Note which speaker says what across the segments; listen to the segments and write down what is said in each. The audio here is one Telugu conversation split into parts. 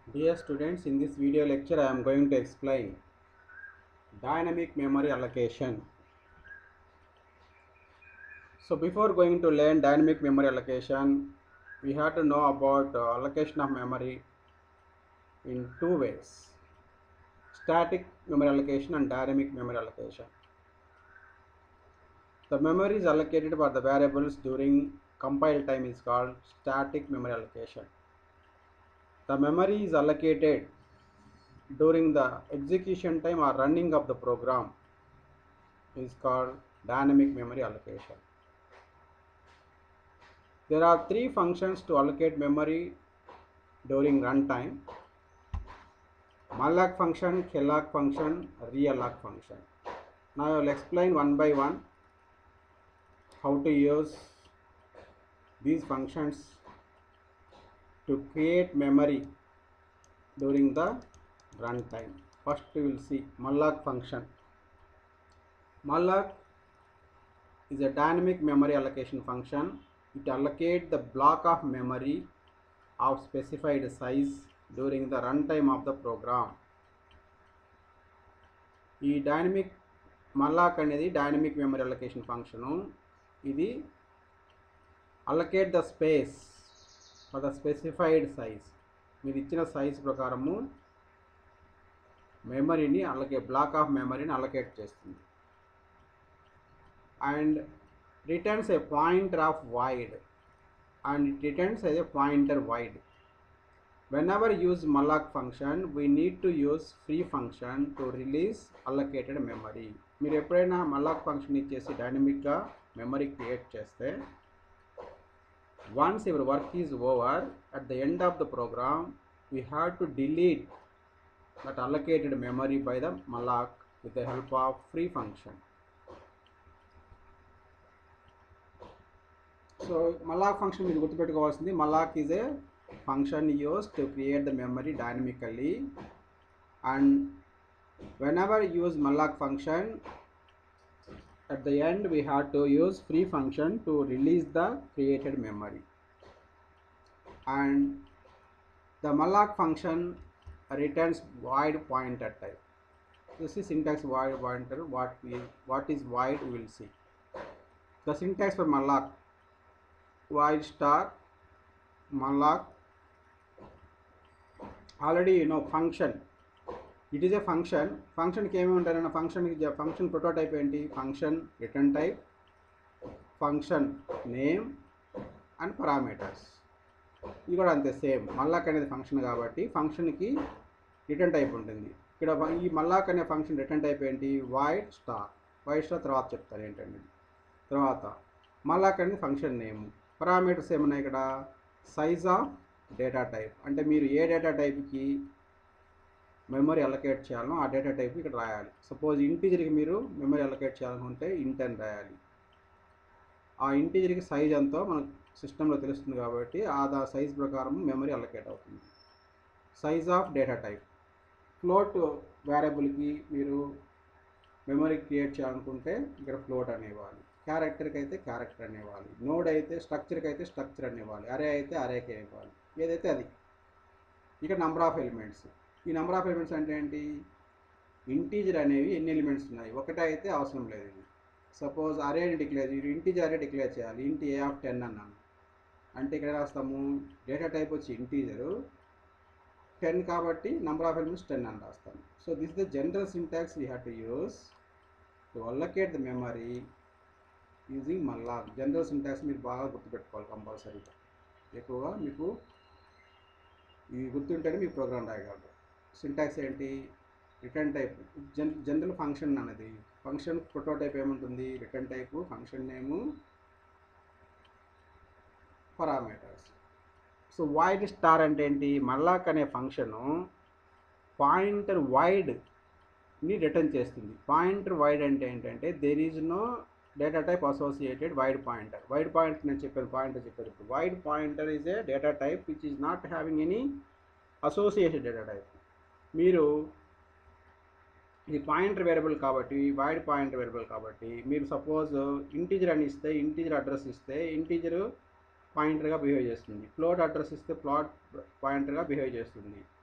Speaker 1: Dear students, in this video lecture I am going to explain dynamic memory allocation. So before going to learn dynamic memory allocation, we have to know about uh, allocation of memory in two ways. Static memory allocation and dynamic memory allocation. The memory is allocated for the variables during compile time is called static memory allocation. The memory is allocated during the execution time or running of the program is called dynamic memory allocation. There are three functions to allocate memory during runtime. malloc function, kelloc function, realloc function. Now I will explain one by one how to use these functions to create memory during the runtime. First we will see malloc function. Malloc is a dynamic memory allocation function. It allocates the block of memory of specified size during the runtime of the program. ఈ డైనమిక్ మల్లాక్ అనేది డైనమిక్ మెమరీ అలొకేషన్ ఫంక్షను ఇది allocate the space for the specified size మీరు ఇచ్చిన సైజ్ ప్రకారము మెమరీని అలకే బ్లాక్ ఆఫ్ మెమరీని అలొకేట్ చేస్తుంది and returns a pointer of void and it returns a pointer void whenever use malloc function we need to use free function to release allocated memory మీరు ఎప్పుడైనా మల్లాక్ ఫంక్షన్ ఇచ్చేసి డైనమిక్గా మెమరీ క్రియేట్ చేస్తే once your work is over at the end of the program we have to delete that allocated memory by the malloc with the help of free function so malloc function మీరు గుర్తుపెట్టుకోవాల్సింది malloc is a function used to create the memory dynamically and whenever use malloc function at the end we have to use free function to release the created memory and the malloc function returns void pointer type this is syntax void pointer what we what is void we will see the syntax for malloc void star malloc already no function it is a function ఫంక్షన్కి ఏమి ఉంటారన్న ఫంక్షన్కి ఫంక్షన్ ప్రోటోటైప్ ఏంటి function return type function name and parameters ఇది కూడా అంతే సేమ్ మల్లాక్ అనేది ఫంక్షన్ కాబట్టి ఫంక్షన్కి రిటర్న్ టైప్ ఉంటుంది ఇక్కడ ఈ మల్లాక్ అనే ఫంక్షన్ రిటర్న్ టైప్ ఏంటి వైట్ స్టార్ వైట్ స్టార్ తర్వాత చెప్తారు ఏంటండి తర్వాత మల్లాక్ అనేది ఫంక్షన్ నేమ్ పారామీటర్స్ ఏమున్నాయి ఇక్కడ సైజ్ ఆఫ్ డేటా టైప్ అంటే మీరు ఏ డేటా టైప్కి మెమరీ అలొకేట్ చేయాలో ఆ డేటా టైప్ ఇక్కడ రాయాలి సపోజ్ ఇంటీజర్కి మీరు మెమరీ అలొకేట్ చేయాలనుకుంటే ఇంట్ అని రాయాలి ఆ ఇంటీజర్కి సైజ్ ఎంతో మనకు సిస్టంలో తెలుస్తుంది కాబట్టి ఆ దా సైజ్ ప్రకారం మెమరీ అలొకేట్ అవుతుంది size of data type float వేరియబుల్కి మీరు మెమరీ క్రియేట్ చేయాలనుకుంటే ఇక్కడ ఫ్లోట్ అనేవ్వాలి క్యారెక్టర్కి అయితే క్యారెక్టర్ అనేవ్వాలి నోడ్ అయితే స్ట్రక్చర్కి అయితే స్ట్రక్చర్ అనేవ్వాలి అరే అయితే అరేకి ఇవ్వాలి ఏదైతే అది ఇక నెంబర్ ఆఫ్ ఎలిమెంట్స్ ఈ నెంబర్ ఆఫ్ ఎలిమెంట్స్ అంటే ఏంటి ఇంటీజర్ అనేవి ఎన్ని ఎలిమెంట్స్ ఉన్నాయి ఒకటే అయితే అవసరం లేదు ఇది సపోజ్ అరేని డిక్లేర్ ఇంటీజర్ అరే డిక్లేర్ చేయాలి ఇంటి ఏ ఆఫ్ టెన్ అన్నాను అంటే ఇక్కడ రాస్తాము డేటా టైప్ వచ్చి ఇంటీజరు టెన్ కాబట్టి నెంబర్ ఆఫ్ ఎలిమెంట్స్ టెన్ అని రాస్తాము so this the general syntax we have to use to allocate the memory using మళ్ళా జనరల్ సింటాక్స్ మీరు బాగా గుర్తుపెట్టుకోవాలి కంపల్సరీగా ఎక్కువగా మీకు ఇవి గుర్తుంటేనే మీకు ప్రోగ్రామ్ రాయగలరు సింటాక్స్ ఏంటి రిటర్న్ టైప్ జన్ జనరల్ ఫంక్షన్ అనేది ఫంక్షన్ ప్రోటోటైప్ ఏముంటుంది return type function name parameters so void star అంటే ఏంటి మల్లాక్ అనే ఫంక్షను పాయింటర్ వైడ్ని రిటర్న్ చేస్తుంది పాయింటర్ వైడ్ అంటే ఏంటంటే there is no data type associated void pointer void pointer నేను చెప్పాను పాయింటర్ చెప్పారు ఇప్పుడు void pointer is a data type which is not having any associated data type మీరు ఇది పాయింటర్ వేరియబుల్ కాబట్టి వైడ్ పాయింటర్ వేరియబుల్ కాబట్టి మీరు సపోజ్ ఇంటీజర్ అని ఇస్తే ఇంటీజర్ అడ్రస్ ఇస్తే ఇంటీజర్ పాయింటర్గా బిహేవ్ చేస్తుంది ఫ్లోట్ అడ్రస్ ఇస్తే ప్లాట్ పాయింటర్గా బిహేవ్ చేస్తుంది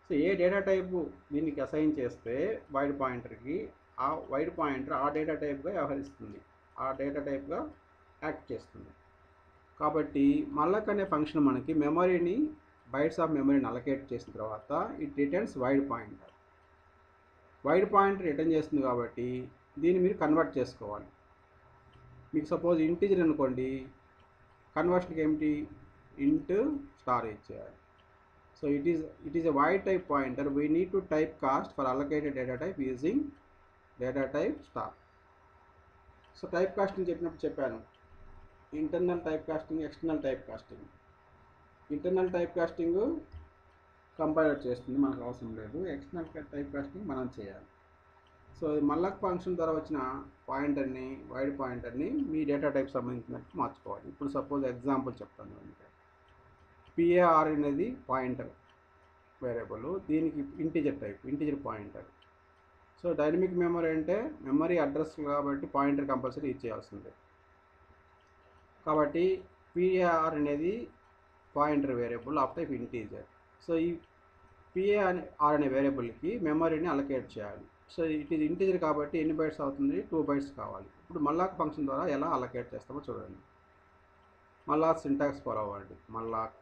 Speaker 1: సో ఏ డేటా టైపు దీనికి అసైన్ చేస్తే వైడ్ పాయింటర్కి ఆ వైడ్ పాయింటర్ ఆ డేటా టైప్గా వ్యవహరిస్తుంది ఆ డేటా టైప్గా యాక్ట్ చేస్తుంది కాబట్టి మల్లక్ అనే ఫంక్షన్ మనకి మెమరీని బైట్స్ ఆఫ్ మెమరీని అలకేట్ చేసిన తర్వాత it returns void pointer void pointer return చేస్తుంది కాబట్టి దీన్ని మీరు కన్వర్ట్ చేసుకోవాలి మీకు సపోజ్ ఇంటీజర్ అనుకోండి కన్వర్షన్కి ఏమిటి ఇంట్ స్టార్ ఇచ్చేయాలి so it is it is a void type pointer we need to type cast for allocated data type using data type star so type casting చెప్పినప్పుడు చెప్పాను internal type casting external type casting internal type casting compiler చేస్తుంది మనకు అవసరం లేదు ఎక్స్టర్నల్ టైప్ కాస్టింగ్ మనం చేయాలి సో మల్లక్ ఫంక్షన్ ద్వారా వచ్చిన పాయింటర్ని వైడ్ పాయింటర్ని మీ డేటా టైప్ సంబంధించినట్టు మార్చుకోవాలి ఇప్పుడు సపోజ్ ఎగ్జాంపుల్ చెప్తాను అంటే పిఏఆర్ అనేది పాయింటర్ వేరియబుల్ దీనికి integer type integer pointer so dynamic memory అంటే మెమరీ అడ్రస్ కాబట్టి పాయింటర్ కంపల్సరీ ఇచ్చేయాల్సిందే కాబట్టి పిఏఆర్ అనేది pointer variable of type integer so ఈ పిఏ అనే ఆర్ అనే వేరియబుల్కి మెమరీని అలకేట్ చేయాలి సో ఇట్ ఈజ్ ఇంటీజర్ కాబట్టి ఎన్ని బైట్స్ అవుతుంది టూ బైట్స్ కావాలి ఇప్పుడు మల్లాక్ ఫంక్షన్ ద్వారా ఎలా అలకేట్ చేస్తామో చూడండి మళ్ళా సింటాక్స్ ఫాలో అవ్వండి మల్లాక్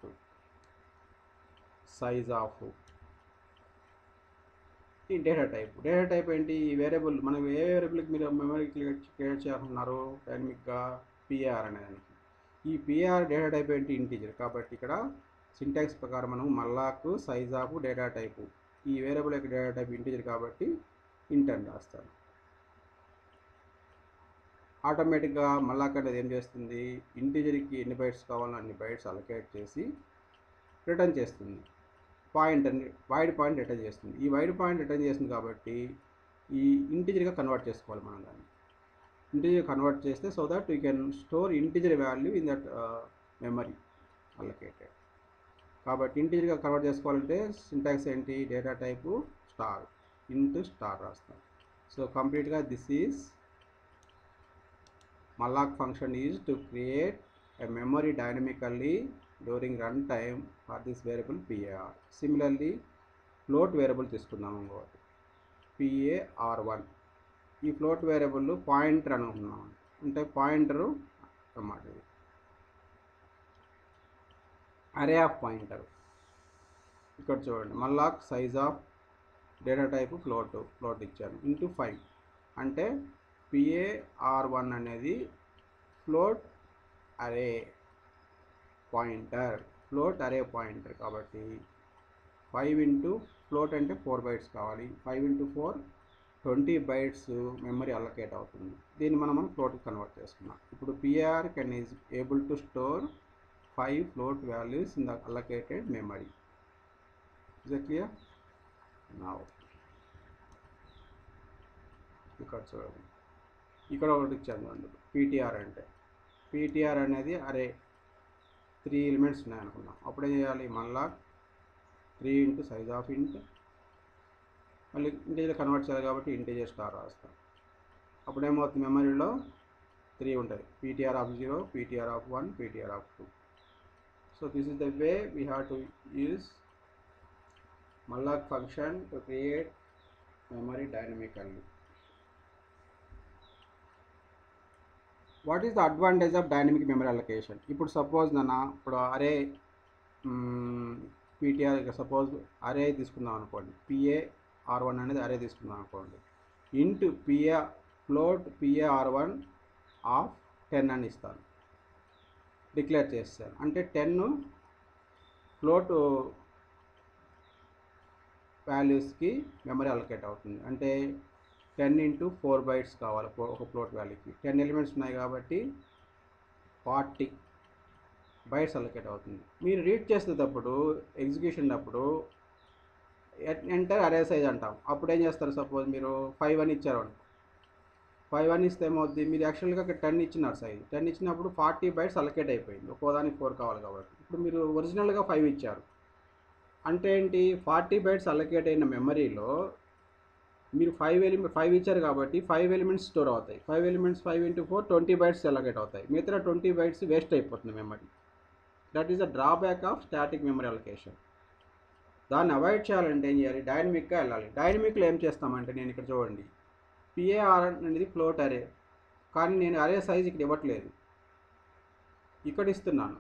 Speaker 1: సైజ్ ఆఫ్ ఈ డేటా టైప్ డేటా టైప్ ఏంటి ఈ వేరియబుల్ మనం ఏ వేరియబుల్కి మీరు మెమరీ క్రియేట్ క్రియేట్ చేస్తున్నారు డైనమిక్గా పిఆర్ అనేదానికి ఈ పిఆర్ డేటా టైప్ ఏంటి ఇంటీజర్ కాబట్టి ఇక్కడ సింటాక్స్ ప్రకారం మనం malloc size of data type ఈ వేరియబుల్ యొక్క డేటా టైప్ ఇంటీజర్ కాబట్టి ఇంటర్న్ రాస్తాను ఆటోమేటిక్గా మల్లాక్ అనేది ఏం చేస్తుంది ఇంటీజర్కి ఎన్ని బైట్స్ కావాలో అన్ని బైట్స్ అలకేట్ చేసి రిటర్న్ చేస్తుంది పాయింట్ అని వైడ్ పాయింట్ రిటర్న్ చేస్తుంది ఈ వైడ్ పాయింట్ రిటర్న్ చేస్తుంది కాబట్టి ఈ ఇంటీజర్గా కన్వర్ట్ చేసుకోవాలి మనం దాన్ని ఇంటీజర్ కన్వర్ట్ చేస్తే so that you can store integer value in that memory allocated కాబట్టి ఇంటీజర్గా కన్వర్ట్ చేసుకోవాలంటే సింటాక్స్ ఏంటి data type star into star రాస్తాం సో కంప్లీట్గా this is malloc function is to create a memory dynamically during runtime for this variable par similarly float variable తీసుకుందాం ఇంకోటి par1 ఈ ఫ్లోట్ వేరియబుల్ పాయింటర్ అనుకున్నాం అంటే పాయింటరు అన్నమాట ఇది అరే ఆఫ్ పాయింటర్ ఇక్కడ చూడండి malloc size of data type float float ఇచ్చాను ఇంటూ ఫైవ్ అంటే పిఏఆర్ వన్ అనేది float array pointer float array pointer కాబట్టి ఫైవ్ ఇంటూ ఫ్లోట్ అంటే ఫోర్ బైట్స్ కావాలి five into four twenty bytes memory allocate అవుతుంది దీన్ని మనం మనం ఫ్లోట్కి కన్వర్ట్ చేసుకున్నాం ఇప్పుడు PR can is able to store five float values in the allocated memory is clear నా ఇక్కడ చూడండి ఇక్కడ ఒకటి ఇచ్చాను అందులో పీటీఆర్ అంటే పీటీఆర్ అనేది అరే త్రీ ఎలిమెంట్స్ ఉన్నాయి అనుకున్నాం అప్పుడు ఏం చేయాలి మళ్ళా త్రీ ఇంటూ సైజ్ ఆఫ్ ఇంట్ మళ్ళీ ఇంటీజర్ కన్వర్ట్ చేయాలి కాబట్టి ఇంటీజర్ స్టార్ రాస్తాం అప్పుడు ఏమవుతుంది మెమరీలో త్రీ ఉంటుంది PTR of zero PTR of one PTR of two so this is the way we have to use malloc function to create memory dynamically what is the advantage of dynamic memory allocation ఇప్పుడు సపోజ్ నాన్న ఇప్పుడు అరే పీటీఆర్ సపోజ్ అరే తీసుకుందాం అనుకోండి పిఏ ఆర్ వన్ అనేది అరే తీసుకుందాం అనుకోండి into PA float PA R one of ten అని ఇస్తాను డిక్లేర్ చేస్తాను అంటే టెన్ ఫ్లోట్ వాల్యూస్కి మెమరీ అలొకేట్ అవుతుంది అంటే టెన్ ఇంటూ ఫోర్ బైట్స్ కావాలి ఒక ఫ్లోట్ వాల్యూకి టెన్ ఎలిమెంట్స్ ఉన్నాయి కాబట్టి ఫార్టీ బైట్స్ అలొకేట్ అవుతుంది మీరు రీడ్ చేసేటప్పుడు ఎగ్జిక్యూషన్ అప్పుడు ఎంటర్ అరే సైజ్ అంటాం అప్పుడు ఏం చేస్తారు సపోజ్ మీరు ఫైవ్ అని ఇచ్చారు ఫైవ్ అని ఇస్తే ఏమవుద్ది మీరు యాక్చువల్గా టెన్ ఇచ్చినారు సైజ్ టెన్ ఇచ్చినప్పుడు ఫార్టీ బైట్స్ అలొకేట్ అయిపోయింది ఒక్కోదానికి ఫోర్ కావాలి కాబట్టి ఇప్పుడు మీరు ఒరిజినల్గా ఫైవ్ ఇచ్చారు అంటే ఏంటి ఫార్టీ బైట్స్ అలొకేట్ అయిన మెమరీలో మీరు ఫైవ్ ఎలిమెంట్ ఫైవ్ ఇచ్చారు కాబట్టి ఫైవ్ ఎలిమెంట్స్ స్టోర్ అవుతాయి five elements five into four twenty bytes allocate అవుతాయి మిగతా ట్వంటీ బైట్స్ వేస్ట్ అయిపోతుంది memory that is the drawback of static memory allocation దాన్ని అవాయిడ్ చేయాలంటే ఏం చేయాలి డైనమిక్గా వెళ్ళాలి డైనమిక్లో ఏం చేస్తామంటే నేను ఇక్కడ చూడండి పిఏఆర్ అనేది ఫ్లోట్ అరే కానీ నేను అరే సైజ్ ఇక్కడ ఇవ్వట్లేదు ఇక్కడ ఇస్తున్నాను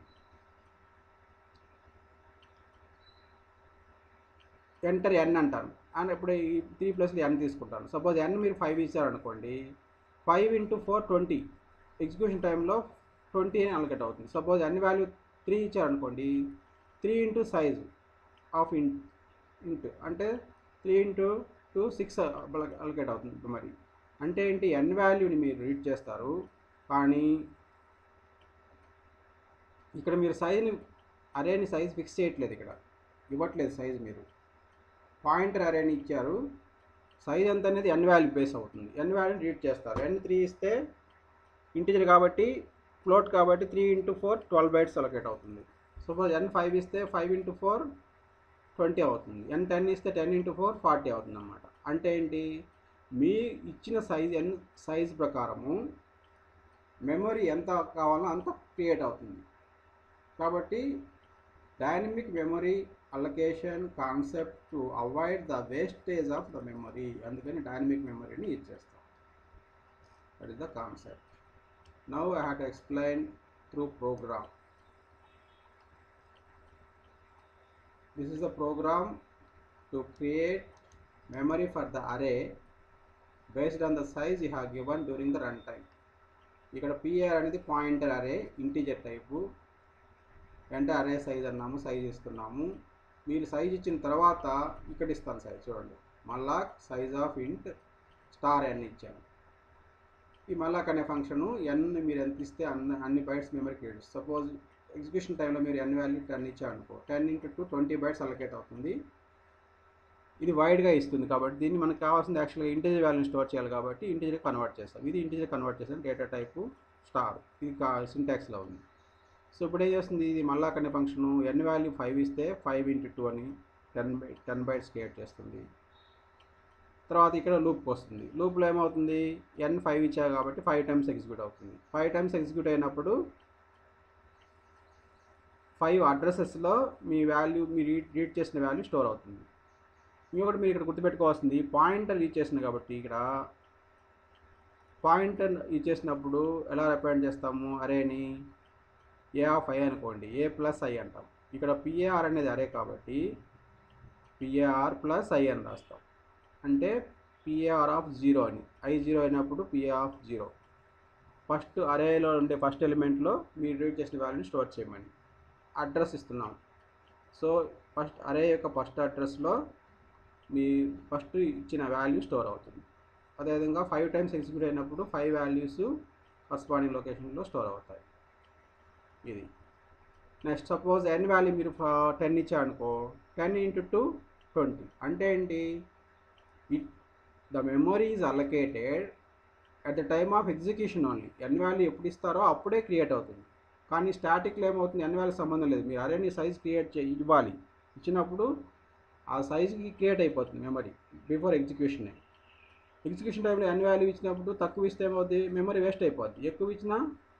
Speaker 1: ఎంటర్ ఎన్ అంటాను అండ్ ఇప్పుడు ఈ త్రీ ప్లస్ ఎన్ తీసుకుంటాను సపోజ్ ఎన్ మీరు ఫైవ్ ఇచ్చారనుకోండి five into four twenty execution టైంలో ట్వంటీ అని అలకెట్ అవుతుంది సపోజ్ ఎన్ వాల్యూ త్రీ ఇచ్చారనుకోండి three into size of int into అంటే three into two six allocate అవుతుంది మరి అంటే ఏంటి ఎన్ వాల్యూని మీరు రీడ్ చేస్తారు కానీ ఇక్కడ మీరు సైజ్ని అరేని సైజ్ ఫిక్స్ చేయట్లేదు ఇక్కడ ఇవ్వట్లేదు సైజ్ మీరు పాయింటర్ అరేని ఇచ్చారు సైజ్ ఎంత అనేది ఎన్ వాల్యూ బేస్ అవుతుంది ఎన్ వాల్యూని రీడ్ చేస్తారు ఎన్ త్రీ ఇస్తే ఇంటిజర్ కాబట్టి ఫ్లోట్ కాబట్టి three into four twelve bytes allocate అవుతుంది సపోజ్ ఎన్ ఫైవ్ ఇస్తే ఫైవ్ ఇంటూ ఫోర్ ట్వంటీ అవుతుంది ఎన్ టెన్ ఇస్తే టెన్ ఇంటూ ఫోర్ ఫార్టీ అవుతుంది అనమాట అంటే ఏంటి మీ ఇచ్చిన సైజ్ ఎన్ సైజ్ ప్రకారము మెమరీ ఎంత కావాలో అంత క్రియేట్ అవుతుంది కాబట్టి dynamic memory allocation concept to avoid the wastage of the memory అందుకని డైనమిక్ మెమరీని యూజ్ చేస్తాం that is the concept now I have to explain through program this is a program to create memory for the array based on the size you have given during the runtime ఇక్కడ పిఆర్ అనేది పాయింటర్ అరే ఇంటీజర్ టైపు అంటే అరే సైజ్ అన్నాము సైజ్ ఇస్తున్నాము మీరు సైజ్ ఇచ్చిన తర్వాత ఇక్కడ ఇస్తాను సైజ్ చూడండి మళ్ళా size of int star N ఇచ్చాను ఈ మళ్ళాక్ అనే ఫంక్షను ఎన్ మీరు ఎంత ఇస్తే అన్ని అన్ని bytes memory create suppose execution టైంలో మీరు ఎన్ వాల్యూ టెన్ ఇచ్చారనుకో ten into two twenty bytes allocate అవుతుంది ఇది వైడ్గా ఇస్తుంది కాబట్టి దీన్ని మనకు కావాల్సింది యాక్చువల్గా ఇంటీజర్ వాల్యూని స్టోర్ చేయాలి కాబట్టి ఇంటీజర్ కన్వర్ట్ చేస్తాం ఇది ఇంటీజర్ కన్వర్ట్ చేసాం డేటా టైపు స్టార్ ఇది కా సింటాక్స్లో ఉంది సో ఇప్పుడు ఏం చేస్తుంది ఇది మళ్ళా కనే ఫంక్షను ఎన్ వాల్యూ ఫైవ్ ఇస్తే ఫైవ్ ఇంటూ టూ అని ten by ten bytes create చేస్తుంది తర్వాత ఇక్కడ లూప్ వస్తుంది లూప్లో ఏమవుతుంది ఎన్ ఫైవ్ ఇచ్చా కాబట్టి ఫైవ్ టైమ్స్ ఎగ్జిక్యూట్ అవుతుంది ఫైవ్ టైమ్స్ ఎగ్జిక్యూట్ అయినప్పుడు ఫైవ్ అడ్రసెస్లో మీ వాల్యూ మీరు రీడ్ రీడ్ చేసిన వాల్యూ స్టోర్ అవుతుంది ఇంకొకటి మీరు ఇక్కడ గుర్తుపెట్టుకోవాల్సింది పాయింటర్ రీడ్ చేసింది కాబట్టి ఇక్కడ పాయింటర్ ఇచ్చేసినప్పుడు ఎలా రిప్రజెంట్ చేస్తాము అరేని ఏ ఆఫ్ ఐ అనుకోండి ఏ ప్లస్ ఐ అంటాం ఇక్కడ పిఏఆర్ అనేది అరే కాబట్టి పిఏఆర్ ప్లస్ ఐ అని రాస్తాం అంటే పిఏఆర్ ఆఫ్ జీరో అని ఐ జీరో అయినప్పుడు పిఏ ఆఫ్ జీరో ఫస్ట్ అరేలో ఉండే ఫస్ట్ ఎలిమెంట్లో మీరు రీడ్ చేసిన వాల్యూని స్టోర్ చేయమని అడ్రస్ ఇస్తున్నాం సో ఫస్ట్ అరే యొక్క ఫస్ట్ అడ్రస్లో మీ ఫస్ట్ ఇచ్చిన వాల్యూ స్టోర్ అవుతుంది అదేవిధంగా ఫైవ్ టైమ్స్ ఎగ్జిక్యూట్ అయినప్పుడు ఫైవ్ వాల్యూస్ కరస్పాండింగ్ లొకేషన్లో స్టోర్ అవుతాయి ఇది నెక్స్ట్ సపోజ్ ఎన్ వాల్యూ మీరు టెన్ ఇచ్చారనుకో టెన్ ఇంటూ టూ ట్వంటీ అంటే ఏంటి it the memory is allocated at the time of execution only N value ఎప్పుడు ఇస్తారో అప్పుడే క్రియేట్ అవుతుంది కానీ స్టాటిక్లో ఏమవుతుంది ఎన్ వాల్యూ సంబంధం లేదు మీరు అరేని సైజ్ క్రియేట్ చే ఇవ్వాలి ఇచ్చినప్పుడు ఆ సైజుకి క్రియేట్ అయిపోతుంది మెమరీ బిఫోర్ ఎగ్జిక్యూషన్ ఎగ్జిక్యూషన్ టైంలో ఎన్ వాల్యూ ఇచ్చినప్పుడు తక్కువ ఇస్తే ఏమవుతుంది మెమరీ వేస్ట్ అయిపోద్ది ఎక్కువ ఇచ్చినా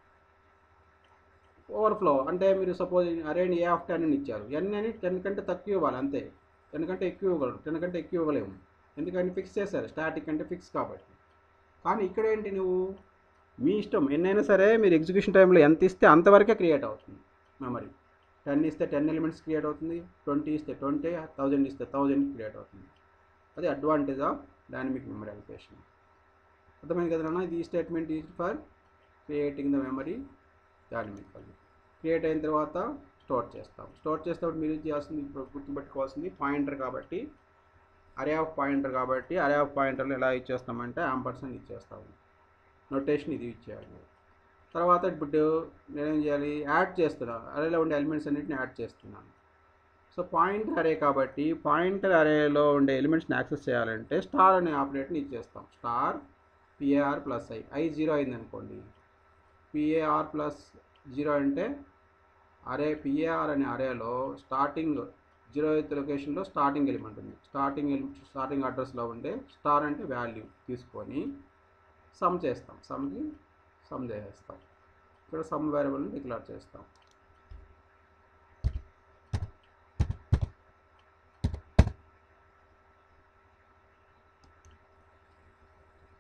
Speaker 1: ఓవర్ఫ్లో అంటే మీరు సపోజ్ అరేని ఏ ఆఫ్ టెన్ అని ఇచ్చారు ఎన్ అని టెన్ కంటే తక్కువ ఇవ్వాలి అంతే టెన్ కంటే ఎక్కువ ఇవ్వగలరు టెన్ కంటే ఎక్కువ ఇవ్వలేము ఎందుకంటే ఫిక్స్ చేశారు స్టాటిక్ అంటే ఫిక్స్ కాబట్టి కానీ ఇక్కడ ఏంటి నువ్వు మీ ఇష్టం ఎన్నైనా సరే మీరు ఎగ్జిక్యూషన్ టైంలో ఎంత ఇస్తే అంతవరకే క్రియేట్ అవుతుంది మెమరీ టెన్ ఇస్తే టెన్ ఎలిమెంట్స్ క్రియేట్ అవుతుంది ట్వంటీ ఇస్తే ట్వంటీ థౌజండ్ ఇస్తే థౌజండ్ క్రియేట్ అవుతుంది అది advantage of dynamic memory allocation అర్థమైంది కదా నాన్న ఇది statement is for creating the memory dynamical create అయిన తర్వాత స్టోర్ చేస్తాం స్టోర్ చేసేటప్పుడు మీరు చేయాల్సింది ఇప్పుడు గుర్తుపెట్టుకోవాల్సింది పాయింటర్ కాబట్టి అరే ఆఫ్ పాయింటర్ కాబట్టి అరే ఆఫ్ పాయింటర్లు ఎలా ఇచ్చేస్తామంటే ఆంపర్సన్ ఇచ్చేస్తాము నొటేషన్ ఇది ఇచ్చేయాలి తర్వాత ఇప్పుడు నేనేం చేయాలి యాడ్ చేస్తున్నాను అరేలో ఉండే ఎలిమెంట్స్ అన్నింటిని యాడ్ చేస్తున్నాను సో పాయింటర్ అరే కాబట్టి పాయింటర్ అరేలో ఉండే ఎలిమెంట్స్ని యాక్సెస్ చేయాలంటే స్టార్ అనే ఆపరేటర్ని ఇచ్చేస్తాం star PAR plus I I zero అయింది అనుకోండి పిఏఆర్ ప్లస్ జీరో అంటే అరే పిఏఆర్ అనే అరేలో స్టార్టింగ్ జీరో ఎయిత్ లొకేషన్లో స్టార్టింగ్ ఎలిమెంట్ ఉంది స్టార్టింగ్ స్టార్టింగ్ అడ్రస్లో ఉండే స్టార్ అంటే వాల్యూ తీసుకొని సమ్ చేస్తాం సమ్కి సమ్ చేసేస్తాం ఇక్కడ సమ్ వేరియబుల్ని డిక్లేర్ చేస్తాం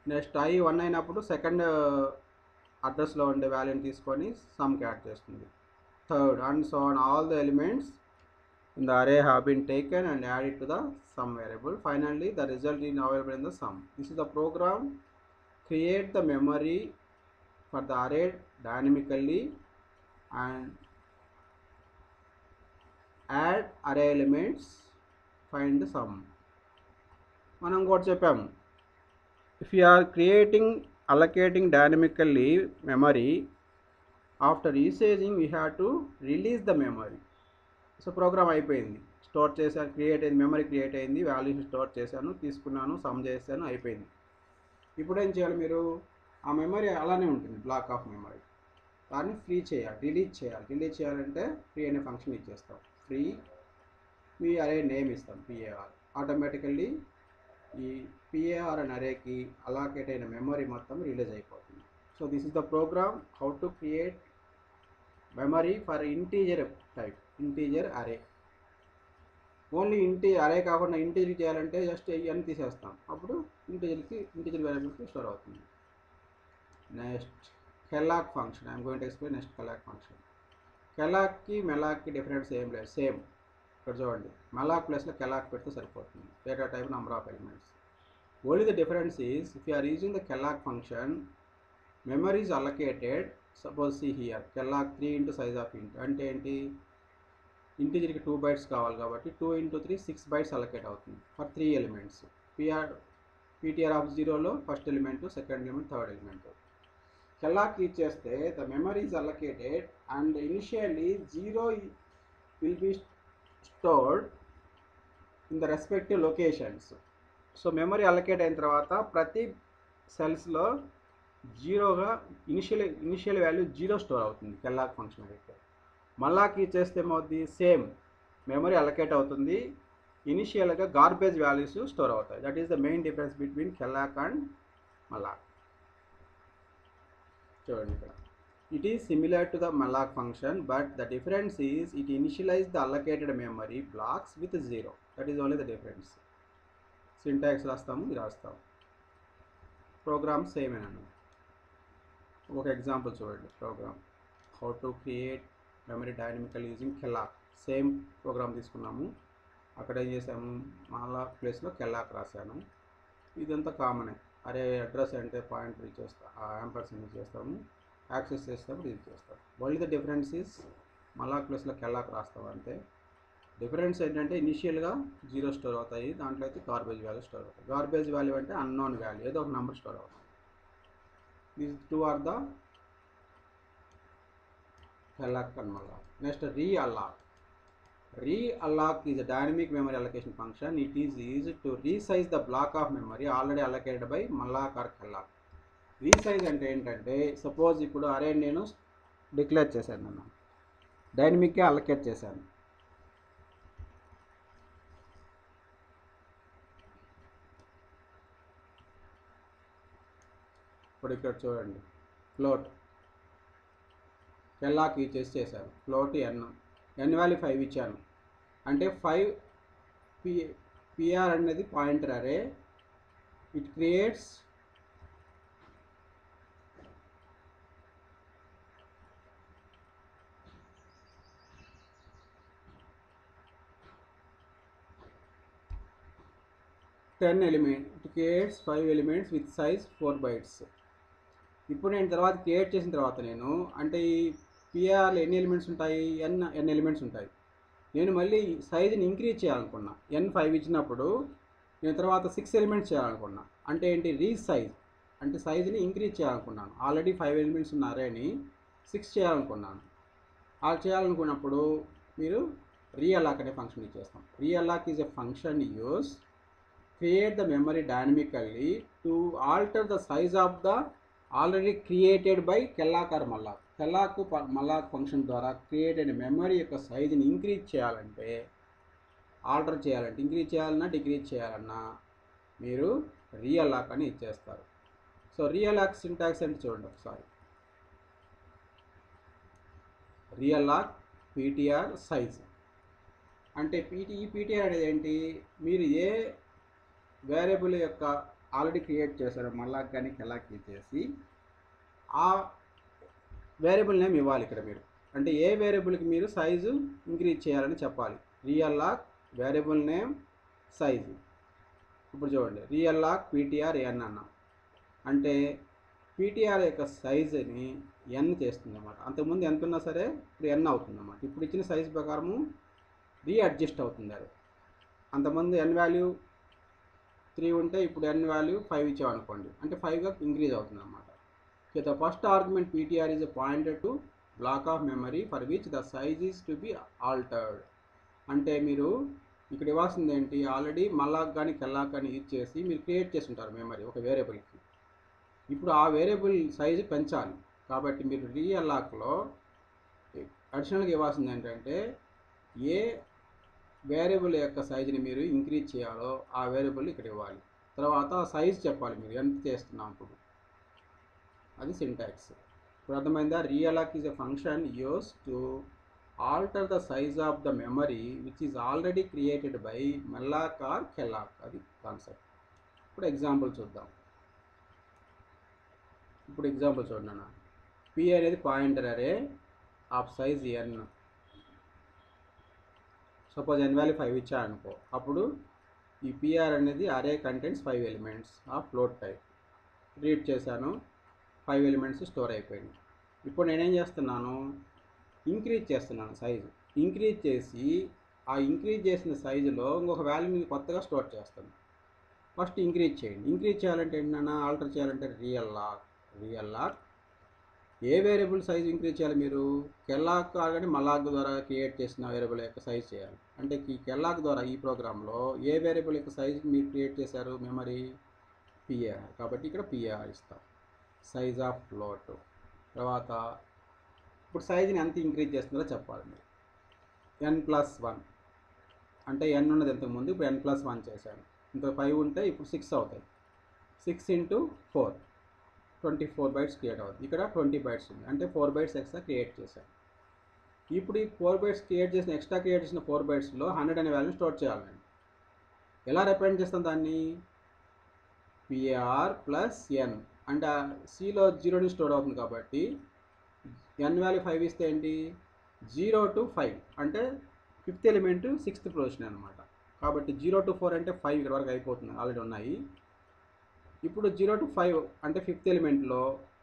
Speaker 1: నెక్స్ట్ ఐ వన్ అయినప్పుడు సెకండ్ అడ్రస్లో ఉండే వాల్యూని తీసుకొని సమ్కి యాడ్ చేస్తుంది third and so on all the elements in the array have been taken and added to the sum variable. Finally, the result is available in the sum. This is the program. Create the memory for the array dynamically and add array elements. Find the sum. మనం కూడా చెప్పాము if you are creating allocating dynamically memory after using we have to release the memory so program అయిపోయింది స్టోర్ చేశాను క్రియేట్ అయింది మెమరీ క్రియేట్ అయింది వాల్యూస్ స్టోర్ చేశాను తీసుకున్నాను సమ్ చేశాను అయిపోయింది ఇప్పుడు ఏం చేయాలి మీరు ఆ మెమరీ అలానే ఉంటుంది బ్లాక్ ఆఫ్ మెమరీ దాన్ని ఫ్రీ చేయాలి డిలీట్ చేయాలి డిలీట్ చేయాలంటే ఫ్రీ అనే ఫంక్షన్ ఇచ్చేస్తాం ఫ్రీ మీ అరే నేమ్ ఇస్తాం పిఏఆర్ ఆటోమేటికల్లీ ఈ పిఏఆర్ అనే అరేకి అలాకేట్ అయిన మెమరీ మొత్తం రిలీజ్ అయిపోతుంది so this is the program how to create memory for integer type integer array only int array కాకుండా ఇంటీజర్ చేయాలంటే జస్ట్ ఇవన్నీ తీసేస్తాం అప్పుడు ఇంటీజర్కి ఇంటీజర్ వేరియబుల్కి స్టోర్ అవుతుంది next calloc function I'm going to explain next calloc function కెలాక్కి మెలాక్కి డిఫరెన్స్ ఏం లేదు సేమ్ ఇక్కడ చూడండి మెలాక్ ప్లస్లో కెలాక్ పెడితే సరిపోతుంది data type number of elements only the difference is if you are using the calloc function memory is allocated suppose see here calloc three into size of int అంటే ఏంటి ఇంటీజర్కి టూ బైట్స్ కావాలి కాబట్టి two into three six bytes allocate అవుతుంది for three elements PR PTR of జీరోలో first element second element third element calloc ఇచ్చేస్తే the memory is allocated and initially zero will B stored in the respective locations so memory allocate అయిన తర్వాత ప్రతి సెల్స్లో జీరోగా initial initial value zero store అవుతుంది కెల్లాక్ ఫంక్షన్ అయితే మళ్ళాకి ఇచ్చేస్తే ఏమవుతుంది సేమ్ మెమరీ అలకేట్ అవుతుంది ఇనిషియల్గా గార్బేజ్ వాల్యూస్ స్టోర్ అవుతాయి that is the main difference between calloc and malloc చూడండి ఇక్కడ it is similar to the malloc function but the difference is it initialize the allocated memory blocks with zero that is only the difference syntax రాస్తాము ఇది రాస్తాము ప్రోగ్రామ్ సేమ్ అన్నమాట ఒక ఎగ్జాంపుల్ చూడండి program how to create memory dynamical using calloc same program తీసుకున్నాము అక్కడ ఏం చేసాము మళ్ళా ప్లేస్లో కెలాక్ రాశాను ఇదంతా కామనే అరే అడ్రస్ అంటే పాయింట్ రీచ్ చేస్తా యాంపర్సన్ యూజ్ చేస్తాము యాక్సెస్ చేసేటప్పుడు యూజ్ చేస్తాం ఓన్లీ ద డిఫరెన్స్ ఇస్ మళ్ళా ప్లేస్లో కెలాక్ రాస్తాం అంతే డిఫరెన్స్ ఏంటంటే ఇనిషియల్గా జీరో స్టోర్ అవుతాయి దాంట్లో అయితే గార్బేజ్ వాల్యూ స్టోర్ అవుతాయి గార్బేజ్ వాల్యూ అంటే అన్నోన్ వాల్యూ ఏదో ఒక నెంబర్ స్టోర్ అవుతుంది these two are the calloc and మళ్ళా next realloc realloc is a dynamic memory allocation function it is is to resize the block of memory already allocated by malloc or calloc resize అంటే ఏంటంటే సపోజ్ ఇప్పుడు అరే నేను డిక్లేర్ చేశాను నన్ను డైనమిక్గా అలొకేట్ చేశాను ఇప్పుడు ఇక్కడ చూడండి ఫ్లోట్ కెల్లాక్ ఇచ్చేసి చేశాను float N N value five ఇచ్చాను అంటే ఫైవ్ పి పిఆర్ అనేది pointer array it creates ten element it creates five elements with size four bytes ఇప్పుడు నేను తర్వాత క్రియేట్ చేసిన తర్వాత నేను అంటే ఈ పిఆర్లో ఎన్ని ఎలిమెంట్స్ ఉంటాయి ఎన్ ఎన్ ఎలిమెంట్స్ ఉంటాయి నేను మళ్ళీ సైజుని ఇంక్రీజ్ చేయాలనుకున్నా ఎన్ ఫైవ్ ఇచ్చినప్పుడు నేను తర్వాత సిక్స్ ఎలిమెంట్స్ చేయాలనుకున్నా అంటే ఏంటి రీజ్ సైజ్ అంటే సైజుని ఇంక్రీజ్ చేయాలనుకున్నాను ఆల్రెడీ ఫైవ్ ఎలిమెంట్స్ ఉన్న అరేని సిక్స్ చేయాలనుకున్నాను అలా చేయాలనుకున్నప్పుడు మీరు రియలాక్ అనే ఫంక్షన్ ఇచ్చేస్తాం realloc is a function use create the memory dynamically to alter the size of the already created by calloc or malloc calloc malloc function ద్వారా క్రియేట్ అయిన మెమరీ యొక్క సైజుని ఇంక్రీజ్ చేయాలంటే ఆల్టర్ చేయాలంటే ఇంక్రీజ్ చేయాలన్నా డిక్రీజ్ చేయాలన్నా మీరు రియల్ లాక్ అని ఇచ్చేస్తారు సో రియల్ లాక్ సింటాక్స్ అంటే చూడండి ఒకసారి రియల్ లాక్ పీటీఆర్ సైజ్ అంటే పీటీ ఈ పీటీఆర్ అనేది ఏంటి మీరు ఏ వేరియబుల్ యొక్క ఆల్రెడీ క్రియేట్ చేశారో మళ్ళాక్ కానీ కెలాక్ చేసి ఆ వేరియబుల్ నేమ్ ఇవ్వాలి ఇక్కడ మీరు అంటే ఏ వేరియబుల్కి మీరు సైజు ఇంక్రీజ్ చేయాలని చెప్పాలి realloc variable name size ఇప్పుడు చూడండి రియల్ లాక్ పీటీఆర్ ఎన్ అన్నాం అంటే పీటీఆర్ యొక్క సైజుని ఎన్ చేస్తుంది అనమాట అంతకుముందు ఎంత ఉన్నా సరే ఇప్పుడు ఎన్ అవుతుంది అనమాట ఇప్పుడు ఇచ్చిన సైజు ప్రకారము రీఅడ్జస్ట్ అవుతుంది అది అంతకుముందు ఎన్ వాల్యూ త్రీ ఉంటే ఇప్పుడు ఎన్ వాల్యూ ఫైవ్ ఇచ్చామనుకోండి అంటే ఫైవ్గా ఇంక్రీజ్ అవుతుంది అనమాట so the first argument PTR is pointed to block of memory for which the size is to be altered అంటే మీరు ఇక్కడ ఇవ్వాల్సింది ఏంటి ఆల్రెడీ మల్లాక్ కానీ కెల్లాక్ కానీ యూజ్ చేసి మీరు క్రియేట్ చేసి ఉంటారు మెమరీ ఒక వేరియబుల్కి ఇప్పుడు ఆ వేరియబుల్ సైజు పెంచాలి కాబట్టి మీరు రీఅల్లాక్లో అడిషనల్గా ఇవ్వాల్సింది ఏంటంటే ఏ వేరియబుల్ యొక్క సైజుని మీరు ఇంక్రీజ్ చేయాలో ఆ వేరియబుల్ ఇక్కడ ఇవ్వాలి తర్వాత సైజ్ చెప్పాలి మీరు ఎంత చేస్తున్నాం ఇప్పుడు అది సింటాక్స్ ఇప్పుడు అర్థమైందా realloc is a function use to alter the size of the memory which is already created by malloc or calloc అది కాన్సెప్ట్ ఇప్పుడు ఎగ్జాంపుల్ చూద్దాం ఇప్పుడు ఎగ్జాంపుల్ చూడండి అన్న పి అనేది pointer array of size N suppose N value five ఇచ్చా అనుకో అప్పుడు ఈ పిఆర్ అనేది array contents five elements of float type read చేశాను ఫైవ్ ఎలిమెంట్స్ స్టోర్ అయిపోయింది ఇప్పుడు నేనేం చేస్తున్నాను ఇంక్రీజ్ చేస్తున్నాను సైజు ఇంక్రీజ్ చేసి ఆ ఇంక్రీజ్ చేసిన సైజులో ఇంకొక వాల్యూని కొత్తగా స్టోర్ చేస్తాను ఫస్ట్ ఇంక్రీజ్ చేయండి ఇంక్రీజ్ చేయాలంటే ఏంటన్నా ఆల్టర్ చేయాలంటే రియల్ లాక్ రియల్ లాక్ ఏ వేరియబుల్ సైజ్ ఇంక్రీజ్ చేయాలి మీరు కెల్లాక్ కానీ మలాక్ ద్వారా క్రియేట్ చేసిన వేరియబుల్ యొక్క సైజ్ చేయాలి అంటే ఈ కెల్లాక్ ద్వారా ఈ ప్రోగ్రాంలో ఏ వేరియబుల్ యొక్క సైజ్ మీరు క్రియేట్ చేశారు మెమరీ పిఏఆర్ కాబట్టి ఇక్కడ పిఏఆర్ ఇస్తాం సైజ్ ఆఫ్ ఫ్లోట్ తర్వాత ఇప్పుడు సైజ్ని ఎంత ఇంక్రీజ్ చేస్తుందో చెప్పాలి మీరు ఎన్ ప్లస్ వన్ అంటే ఎన్ ఉన్నది ఇంతకుముందు ఇప్పుడు ఎన్ ప్లస్ వన్ చేశాను ఇంకా ఫైవ్ ఉంటే ఇప్పుడు సిక్స్ అవుతాయి six into four twenty four bytes create అవుతుంది ఇక్కడ ట్వంటీ బైట్స్ ఉంది అంటే ఫోర్ బైట్స్ ఎక్స్ట్రా క్రియేట్ చేశాను ఇప్పుడు ఈ ఫోర్ బైట్స్ క్రియేట్ చేసిన ఎక్స్ట్రా క్రియేట్ చేసిన ఫోర్ బైట్స్లో హండ్రెడ్ అనే వాల్యూ స్టోర్ చేయాలి నేను ఎలా రిప్రజెంట్ చేస్తాను దాన్ని పిఆర్ ప్లస్ ఎన్ అంటే సిలో జీరోని స్టోర్ అవుతుంది కాబట్టి ఎన్ వాల్యూ ఫైవ్ ఇస్తే ఏంటి జీరో టు ఫైవ్ అంటే ఫిఫ్త్ ఎలిమెంట్ సిక్స్త్ పొజిషన్ అనమాట కాబట్టి జీరో టు ఫోర్ అంటే ఫైవ్ ఇక్కడ వరకు అయిపోతుంది ఆల్రెడీ ఉన్నాయి ఇప్పుడు జీరో టు ఫైవ్ అంటే ఫిఫ్త్ ఎలిమెంట్లో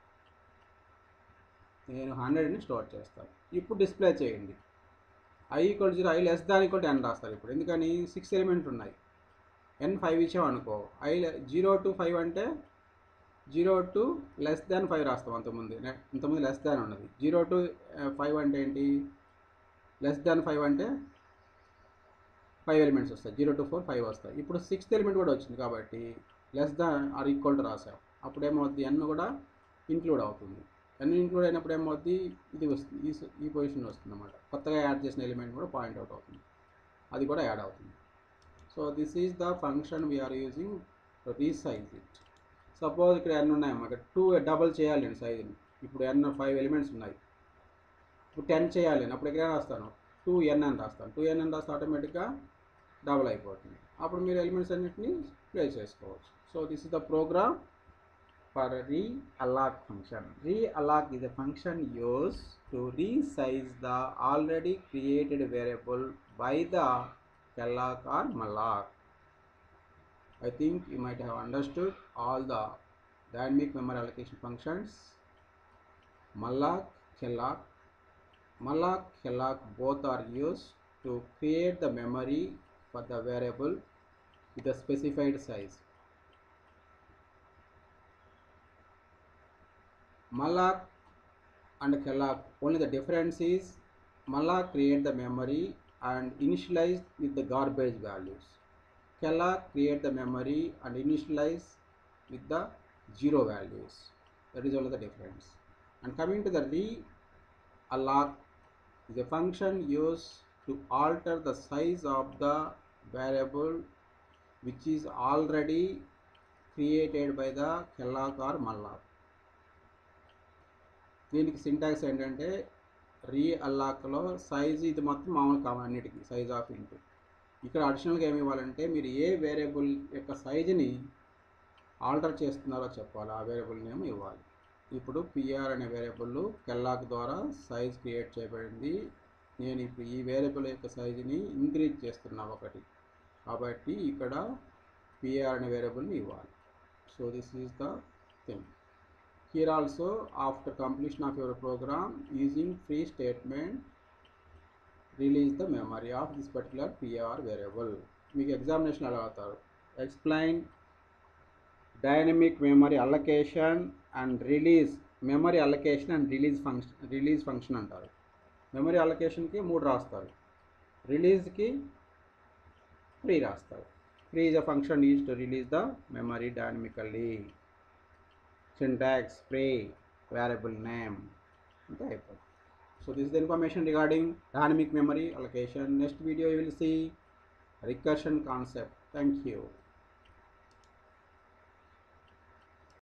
Speaker 1: నేను హండ్రెడ్ని స్టోర్ చేస్తాను ఇప్పుడు డిస్ప్లే చేయండి I equal zero I less than equal N రాస్తారు ఇప్పుడు ఎందుకని సిక్స్ ఎలిమెంట్ ఉన్నాయి ఎన్ ఫైవ్ ఇచ్చాం అనుకో ఐ జీరో టు ఫైవ్ అంటే zero to less than five రాస్తాం అంతకుముందు ఇంతకుముందు లెస్ దాన్ ఉన్నది జీరో టు ఫైవ్ అంటే ఏంటి లెస్ దాన్ ఫైవ్ అంటే ఫైవ్ ఎలిమెంట్స్ వస్తాయి జీరో టు ఫోర్ ఫైవ్ వస్తాయి ఇప్పుడు సిక్స్త్ ఎలిమెంట్ కూడా వచ్చింది కాబట్టి less than or equal to రాసాం అప్పుడు ఏమవుద్ది ఎన్ కూడా ఇంక్లూడ్ అవుతుంది ఎన్ ఇంక్లూడ్ అయినప్పుడు ఏమవుద్ది ఇది వస్తుంది ఈ ఈ పొజిషన్ వస్తుంది అన్నమాట కొత్తగా యాడ్ చేసిన ఎలిమెంట్ కూడా పాయింట్ అవుట్ అవుతుంది అది కూడా యాడ్ అవుతుంది so this is the function we're using resize it suppose ఇక్కడ ఎన్ ఉన్నాయన్నమాట టూ డబల్ చేయాలి నేను సైజుని ఇప్పుడు ఎన్ ఫైవ్ ఎలిమెంట్స్ ఉన్నాయి ఇప్పుడు టెన్ చేయాలి నేను అప్పుడు ఎక్కడ రాస్తాను టూ ఎన్ అని రాస్తాను టూ ఎన్ అని రాస్తే ఆటోమేటిక్గా డబల్ అయిపోతుంది అప్పుడు మీరు ఎలిమెంట్స్ అన్నిటిని ప్లేస్ చేసుకోవచ్చు so this is the program for realloc function realloc is a function used to resize the already created variable by the calloc or malloc. I think you might have understood all the dynamic memory allocation functions. Malloc, calloc. Malloc, calloc both are used to create the memory for the variable with a specified size. malloc and calloc only the difference is malloc create the memory and initialize with the garbage values calloc create the memory and initialize with the zero values that is only the difference and coming to the re alloc is a function used to alter the size of the variable which is already created by the calloc or malloc దీనికి సింటాక్స్ ఏంటంటే రీ అల్లాక్లో సైజ్ ఇది మొత్తం మామూలు కావాలి అన్నిటికీ సైజ్ ఆఫ్ ఇంటూ ఇక్కడ అడిషనల్గా ఏమి ఇవ్వాలంటే మీరు ఏ వేరియబుల్ యొక్క సైజుని ఆల్టర్ చేస్తున్నారో చెప్పాలి ఆ వేరియబుల్ నేమ్ ఇవ్వాలి ఇప్పుడు పిఆర్ అనే వేరియబుల్ కెల్లాక్ ద్వారా సైజ్ క్రియేట్ చేయబడింది నేను ఇప్పుడు ఈ వేరియబుల్ యొక్క సైజుని ఇంక్రీజ్ చేస్తున్నా ఒకటి కాబట్టి ఇక్కడ పిఆర్ అనే వేరియబుల్ని ఇవ్వాలి so this is the thing here also after completion of your program using free statement release the memory of this particular PR variable మీకు ఎగ్జామినేషన్ ఎలా అవుతారు explain dynamic memory allocation and release memory allocation and release function release function అంటారు మెమరీ అలొకేషన్కి మూడు రాస్తారు రిలీజ్కి ఫ్రీ రాస్తారు free is a function use to release the memory dynamically syntax free variable name అంతే అయిపోతుంది so this the information regarding dynamic memory allocation next video you will see recursion concept. Thank you.